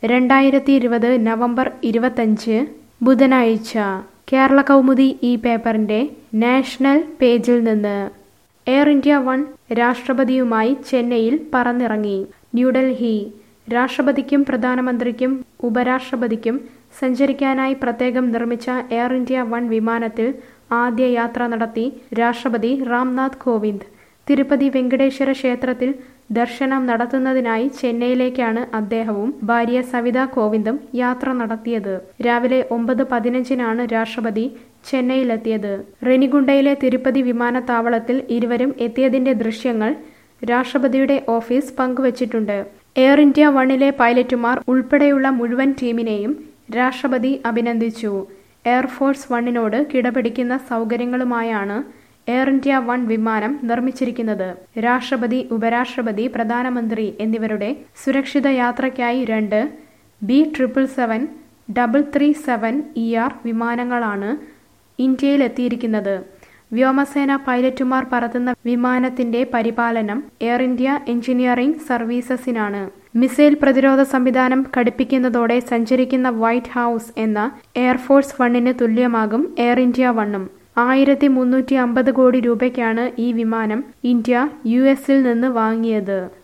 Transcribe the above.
രണ്ടായിരത്തി ഇരുപത് നവംബർ ഇരുപത്തഞ്ച് ബുധനാഴ്ച കേരള കൗമുദി ഈ പേപ്പറിന്റെ നാഷണൽ പേജിൽ നിന്ന് എയർ ഇന്ത്യ വൺ രാഷ്ട്രപതിയുമായി ചെന്നൈയിൽ പറന്നിറങ്ങി ന്യൂഡൽഹി രാഷ്ട്രപതിക്കും പ്രധാനമന്ത്രിക്കും ഉപരാഷ്ട്രപതിക്കും സഞ്ചരിക്കാനായി പ്രത്യേകം നിർമ്മിച്ച എയർ ഇന്ത്യ വൺ വിമാനത്തിൽ ആദ്യ യാത്ര നടത്തി രാഷ്ട്രപതി രാംനാഥ് കോവിന്ദ് തിരുപ്പതി വെങ്കടേശ്വര ക്ഷേത്രത്തിൽ ദർശനം നടത്തുന്നതിനായി ചെന്നൈയിലേക്കാണ് അദ്ദേഹവും ഭാര്യ സവിത കോവിന്ദും യാത്ര നടത്തിയത് രാവിലെ ഒമ്പത് പതിനഞ്ചിനാണ് രാഷ്ട്രപതി ചെന്നൈയിലെത്തിയത് റെനിഗുണ്ടയിലെ തിരുപ്പതി വിമാനത്താവളത്തിൽ ഇരുവരും എത്തിയതിന്റെ ദൃശ്യങ്ങൾ രാഷ്ട്രപതിയുടെ ഓഫീസ് പങ്കുവച്ചിട്ടുണ്ട് എയർ ഇന്ത്യ വണ്ണിലെ പൈലറ്റുമാർ ഉൾപ്പെടെയുള്ള മുഴുവൻ ടീമിനെയും രാഷ്ട്രപതി അഭിനന്ദിച്ചു എയർഫോഴ്സ് വണ്ണിനോട് കിടപിടിക്കുന്ന സൗകര്യങ്ങളുമായാണ് എയർ ഇന്ത്യ വൺ വിമാനം നിർമ്മിച്ചിരിക്കുന്നത് രാഷ്ട്രപതി ഉപരാഷ്ട്രപതി പ്രധാനമന്ത്രി എന്നിവരുടെ സുരക്ഷിത യാത്രയ്ക്കായി രണ്ട് B triple seven double three seven E R വിമാനങ്ങളാണ് ഇന്ത്യയിലെത്തിയിരിക്കുന്നത് വ്യോമസേന പൈലറ്റുമാർ പറത്തുന്ന വിമാനത്തിന്റെ പരിപാലനം എയർ ഇന്ത്യ എഞ്ചിനീയറിംഗ് സർവീസസിനാണ് മിസൈൽ പ്രതിരോധ സംവിധാനം ഘടിപ്പിക്കുന്നതോടെ സഞ്ചരിക്കുന്ന വൈറ്റ് ഹൗസ് എന്ന എയർഫോഴ്സ് വണ്ണിന് തുല്യമാകും എയർ ഇന്ത്യ വണ്ണും ആയിരത്തി മുന്നൂറ്റി അമ്പത് കോടി രൂപയ്ക്കാണ് ഈ വിമാനം ഇന്ത്യ യു എസിൽ നിന്ന് വാങ്ങിയത്